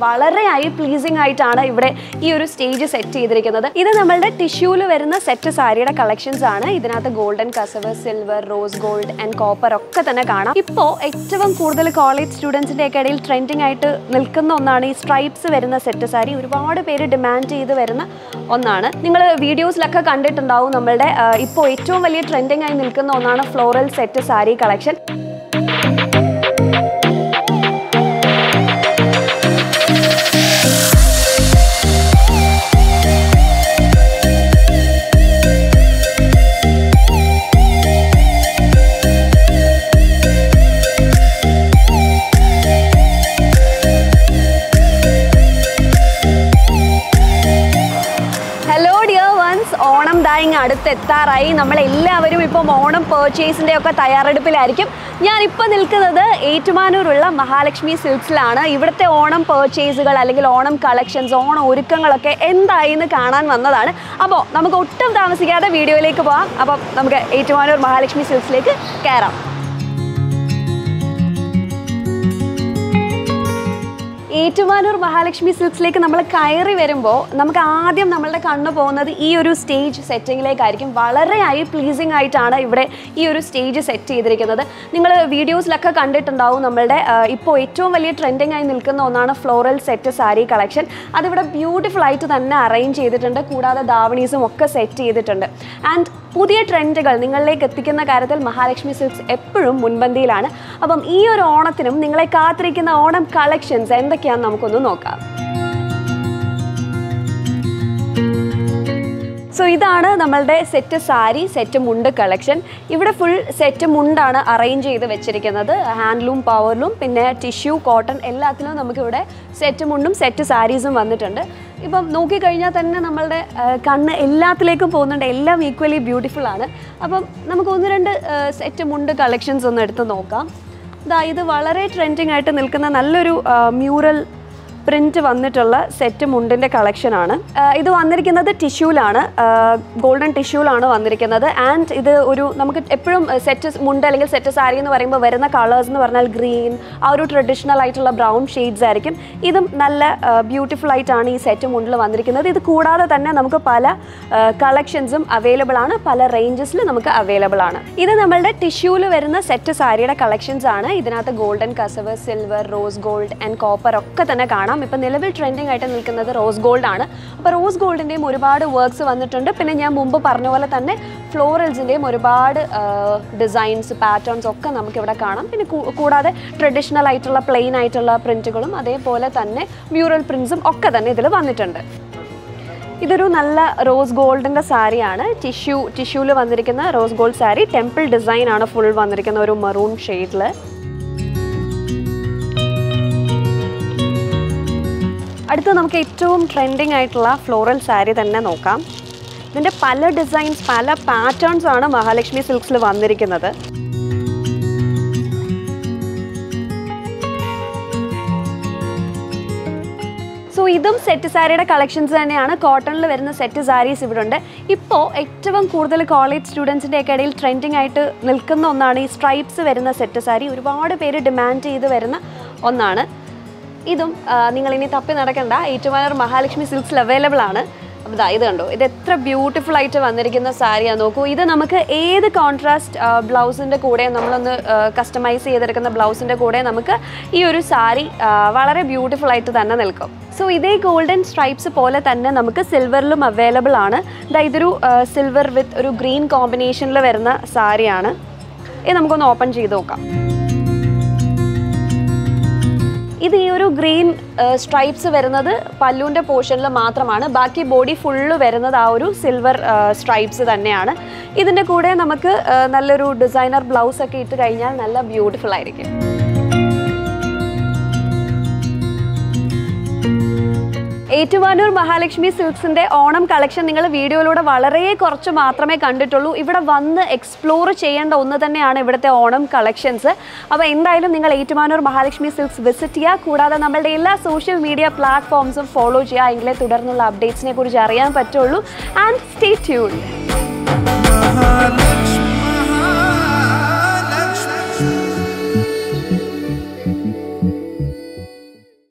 വളരെ I pleasing ആയിട്ടാണ് ഇവിടെ ഈ ഒരു സ്റ്റേജ് സെറ്റ് ചെയ്തിരിക്കുന്നത് ഇത് നമ്മളുടെ ടിഷ്യൂല് വരുന്ന സെറ്റ് സാരിയുടെ കളക്ഷൻസ് ആണ് ഇതിനകത്ത് ഗോൾഡൻ കസവ് silver rose gold and copper ഒക്കെ തന്നെ കാണാം ഇപ്പോൾ ഏറ്റവും കൂടുതൽ കോളേജ് സ്റ്റുഡൻസിന്റെ ഒക്കെ ഇടയിൽ ട്രെൻഡിങ് ആയിട്ട് നിൽക്കുന്ന ഒന്നാണ് ഈ സ്ട്രൈപ്സ് വരുന്ന സെറ്റ് സാരി ഒരുപാട് പേര് ഡിമാൻഡ് ചെയ്ത് വരുന്ന ഒന്നാണ് നിങ്ങൾ വീഡിയോസിലൊക്കെ കണ്ടിട്ടുണ്ടാവും നമ്മളുടെ ഇപ്പോൾ ഏറ്റവും വലിയ ട്രെൻഡിങ് ആയി നിൽക്കുന്ന ഒന്നാണ് floral set sari collection hello dear ones Onam ദായിങ് അടുത്തെത്താറായി നമ്മളെല്ലാവരും ഇപ്പം ഓണം പേർച്ചേസിൻ്റെ ഒക്കെ തയ്യാറെടുപ്പിലായിരിക്കും ഞാനിപ്പോൾ നിൽക്കുന്നത് ഏറ്റുമാനൂരുള്ള മഹാലക്ഷ്മി സിൽക്സിലാണ് ഇവിടുത്തെ ഓണം പേർച്ചേസുകൾ അല്ലെങ്കിൽ ഓണം കളക്ഷൻസ് ഓണം ഒരുക്കങ്ങളൊക്കെ എന്തായി എന്ന് കാണാൻ വന്നതാണ് അപ്പോൾ നമുക്ക് ഒട്ടും താമസിക്കാതെ വീഡിയോയിലേക്ക് പോകാം അപ്പം നമുക്ക് ഏറ്റുമാനൂർ മഹാലക്ഷ്മി സിൽക്സിലേക്ക് കയറാം ഏറ്റുമാനൂർ മഹാലക്ഷ്മി സിൽക്സിലേക്ക് നമ്മൾ കയറി വരുമ്പോൾ നമുക്ക് ആദ്യം നമ്മളുടെ കണ്ണ് പോകുന്നത് ഈ ഒരു സ്റ്റേജ് സെറ്റിങ്ങിലേക്കായിരിക്കും വളരെ ഐ പ്ലീസിംഗ് ആയിട്ടാണ് ഇവിടെ ഈ ഒരു സ്റ്റേജ് സെറ്റ് ചെയ്തിരിക്കുന്നത് നിങ്ങൾ വീഡിയോസിലൊക്കെ കണ്ടിട്ടുണ്ടാവും നമ്മളുടെ ഇപ്പോൾ ഏറ്റവും വലിയ ട്രെൻഡിങ് ആയി നിൽക്കുന്ന ഒന്നാണ് ഫ്ലോറൽ സെറ്റ് സാരി കളക്ഷൻ അതിവിടെ ബ്യൂട്ടിഫുൾ ആയിട്ട് തന്നെ അറേഞ്ച് ചെയ്തിട്ടുണ്ട് കൂടാതെ ദാവണീസും ഒക്കെ സെറ്റ് ചെയ്തിട്ടുണ്ട് ആൻഡ് പുതിയ ട്രെൻഡുകൾ നിങ്ങളിലേക്ക് എത്തിക്കുന്ന കാര്യത്തിൽ മഹാലക്ഷ്മി സിൽക്സ് എപ്പോഴും മുൻപന്തിയിലാണ് അപ്പം ഈ ഒരു ഓണത്തിനും നിങ്ങളെ കാത്തിരിക്കുന്ന ഓണം കളക്ഷൻസ് എന്തൊക്കെയാണെന്ന് നമുക്കൊന്ന് നോക്കാം സോ ഇതാണ് നമ്മളുടെ സെറ്റ് സാരി സെറ്റ് മുണ്ട് കളക്ഷൻ ഇവിടെ ഫുൾ സെറ്റ് മുണ്ടാണ് അറേഞ്ച് ചെയ്ത് വെച്ചിരിക്കുന്നത് ഹാൻഡ്ലൂം പവർലൂം പിന്നെ ടിഷ്യൂ കോട്ടൺ എല്ലാത്തിലും നമുക്കിവിടെ സെറ്റ് മുണ്ടും സെറ്റ് സാരീസും വന്നിട്ടുണ്ട് ഇപ്പം നോക്കിക്കഴിഞ്ഞാൽ തന്നെ നമ്മളുടെ ആ, കണ്ണ് എല്ലാത്തിലേക്കും പോകുന്നുണ്ട് എല്ലാം ഈക്വലി ബ്യൂട്ടിഫുൾ ആണ് അപ്പം നമുക്ക് ഒന്ന് രണ്ട് സെറ്റ് മുണ്ട് കളക്ഷൻസ് ഒന്ന് എടുത്ത് നോക്കാം ഇതാ ഇത് വളരെ ട്രെൻഡിങ് ആയിട്ട് നിൽക്കുന്ന നല്ലൊരു മ്യൂറൽ പ്രിന്റ് വന്നിട്ടുള്ള സെറ്റ് മുണ്ടിൻ്റെ കളക്ഷനാണ് ഇത് വന്നിരിക്കുന്നത് ടിഷ്യൂലാണ് ഗോൾഡൻ ടിഷ്യൂലാണ് വന്നിരിക്കുന്നത് ആൻഡ് ഇത് ഒരു നമുക്ക് എപ്പോഴും സെറ്റ് മുണ്ട് അല്ലെങ്കിൽ സെറ്റ് സാരി എന്ന് പറയുമ്പോൾ വരുന്ന കളേഴ്സ് എന്ന് പറഞ്ഞാൽ ഗ്രീൻ ആ ഒരു ട്രഡീഷണൽ ആയിട്ടുള്ള ബ്രൗൺ ഷെയ്ഡ്സ് ആയിരിക്കും ഇതും നല്ല ബ്യൂട്ടിഫുൾ ആയിട്ടാണ് ഈ സെറ്റ് മുണ്ടിൽ വന്നിരിക്കുന്നത് ഇത് കൂടാതെ തന്നെ നമുക്ക് പല കളക്ഷൻസും അവൈലബിൾ ആണ് പല റേഞ്ചസിൽ നമുക്ക് അവൈലബിൾ ആണ് ഇത് നമ്മളുടെ ടിഷ്യൂല് വരുന്ന സെറ്റ് സാരിയുടെ കളക്ഷൻസ് ആണ് ഇതിനകത്ത് ഗോൾഡൻ കസവ് silver rose gold and copper ഒക്കെ തന്നെ കാണാം ഇപ്പം നിലവിൽ ട്രെൻഡിങ് ആയിട്ട് നിൽക്കുന്നത് റോസ് ഗോൾഡ് ആണ് അപ്പോൾ റോസ് ഗോൾഡിൻ്റെയും ഒരുപാട് വർക്ക്സ് വന്നിട്ടുണ്ട് പിന്നെ ഞാൻ മുമ്പ് പറഞ്ഞ പോലെ തന്നെ ഫ്ലോറൽസിൻ്റെയും ഒരുപാട് ഡിസൈൻസ് പാറ്റേൺസ് ഒക്കെ നമുക്കിവിടെ കാണാം പിന്നെ കൂ- കൂടാതെ ട്രഡീഷണൽ ആയിട്ടുള്ള പ്ലെയിൻ ആയിട്ടുള്ള പ്രിൻറ്റുകളും അതേപോലെ തന്നെ മ്യൂറൽ പ്രിൻസും ഒക്കെ തന്നെ ഇതിൽ വന്നിട്ടുണ്ട് ഇതൊരു നല്ല റോസ് ഗോൾഡിൻ്റെ സാരിയാണ് ടിഷ്യൂ ടിഷ്യൂവിൽ വന്നിരിക്കുന്ന rose gold sari temple design ആണ് ഫുൾ വന്നിരിക്കുന്ന ഒരു മറൂൺ ഷെയ്ഡിൽ അടുത്ത നമുക്ക് ഏറ്റവും ട്രെൻഡിങ് ആയിട്ടുള്ള ഫ്ലോറൽ സാരി തന്നെ നോക്കാം ഇതിൻ്റെ പല ഡിസൈൻസ് പല പാറ്റേൺസ് ആണ് മഹാലക്ഷ്മി സിൽക്സിൽ വന്നിരിക്കുന്നത് സോ ഇതും സെറ്റ് സാരിയുടെ കളക്ഷൻസ് തന്നെയാണ് കോട്ടണിൽ വരുന്ന സെറ്റ് സാരീസ് ഇവിടെ ഉണ്ട് ഇപ്പോൾ ഏറ്റവും കൂടുതൽ കോളേജ് സ്റ്റുഡൻസിൻ്റെ ഒക്കെ ഇടയിൽ ട്രെൻഡിങ് ആയിട്ട് നിൽക്കുന്ന ഒന്നാണ് ഈ സ്ട്രൈപ്സ് വരുന്ന സെറ്റ് സാരി ഒരുപാട് പേര് ഡിമാൻഡ് ചെയ്ത് വരുന്ന ഒന്നാണ് ഇതും ആ, നിങ്ങളിനി തപ്പി നടക്കണ്ട ഏറ്റുമാനൂർ മഹാലക്ഷ്മി സിൽക്സിൽ അവൈലബിൾ ആണ് അപ്പോൾ ദാ ഇത് കണ്ടോ ഇത് എത്ര ബ്യൂട്ടിഫുൾ ആയിട്ട് വന്നിരിക്കുന്ന സാരിയാണ് നോക്കൂ ഇത് നമുക്ക് ഏത് കോൺട്രാസ്റ്റ് ബ്ലൗസിൻ്റെ കൂടെ നമ്മളൊന്ന് കസ്റ്റമൈസ് ചെയ്തെടുക്കുന്ന ബ്ലൗസിൻ്റെ കൂടെ നമുക്ക് ഈ ഒരു സാരി ആ, വളരെ ബ്യൂട്ടിഫുൾ ആയിട്ട് തന്നെ നിൽക്കും സോ ഇതേ ഗോൾഡൻ സ്ട്രൈപ്സ് പോലെ തന്നെ നമുക്ക് സിൽവറിലും അവൈലബിൾ ആണ് ദാ ഇതൊരു സിൽവർ വിത്ത് ഒരു ഗ്രീൻ കോമ്പിനേഷനിൽ വരുന്ന സാരിയാണ് ഇത് നമുക്കൊന്ന് ഓപ്പൺ ചെയ്ത് നോക്കാം ഇത് ഈ ഒരു ഗ്രീൻ സ്ട്രൈപ്സ് വരുന്നത് പല്ലുവിൻ്റെ പോർഷനിൽ മാത്രമാണ് ബാക്കി ബോഡി ഫുള്ള് വരുന്നത് ആ ഒരു സിൽവർ സ്ട്രൈപ്സ് തന്നെയാണ് ഇതിൻ്റെ കൂടെ നമുക്ക് ആ, നല്ലൊരു ഡിസൈനർ ബ്ലൗസ് ഒക്കെ ഇട്ട് കഴിഞ്ഞാൽ നല്ല ബ്യൂട്ടിഫുൾ ആയിരിക്കും ഏറ്റുമാനൂർ മഹാലക്ഷ്മി സിൽക്സിന്റെ ഓണം കളക്ഷൻ നിങ്ങൾ വീഡിയോയിലൂടെ വളരെ കുറച്ച് മാത്രമേ കണ്ടിട്ടുള്ളൂ ഇവിടെ വന്ന് എക്സ്പ്ലോർ ചെയ്യേണ്ട ഒന്ന് തന്നെയാണ് ഇവിടുത്തെ ഓണം കളക്ഷൻസ് അപ്പോൾ എന്തായാലും നിങ്ങൾ ഏറ്റുമാനൂർ മഹാലക്ഷ്മി സിൽക്സ് വിസിറ്റ് ചെയ്യുക കൂടാതെ നമ്മളുടെ എല്ലാ സോഷ്യൽ മീഡിയ പ്ലാറ്റ്ഫോംസും ഫോളോ ചെയ്യുക എങ്കിലേ തുടർന്നുള്ള അപ്ഡേറ്റ്സിനെ കുറിച്ച് അറിയാൻ പറ്റുള്ളൂ ആൻഡ് സ്റ്റേ ട്യൂൺ Mahalakshmi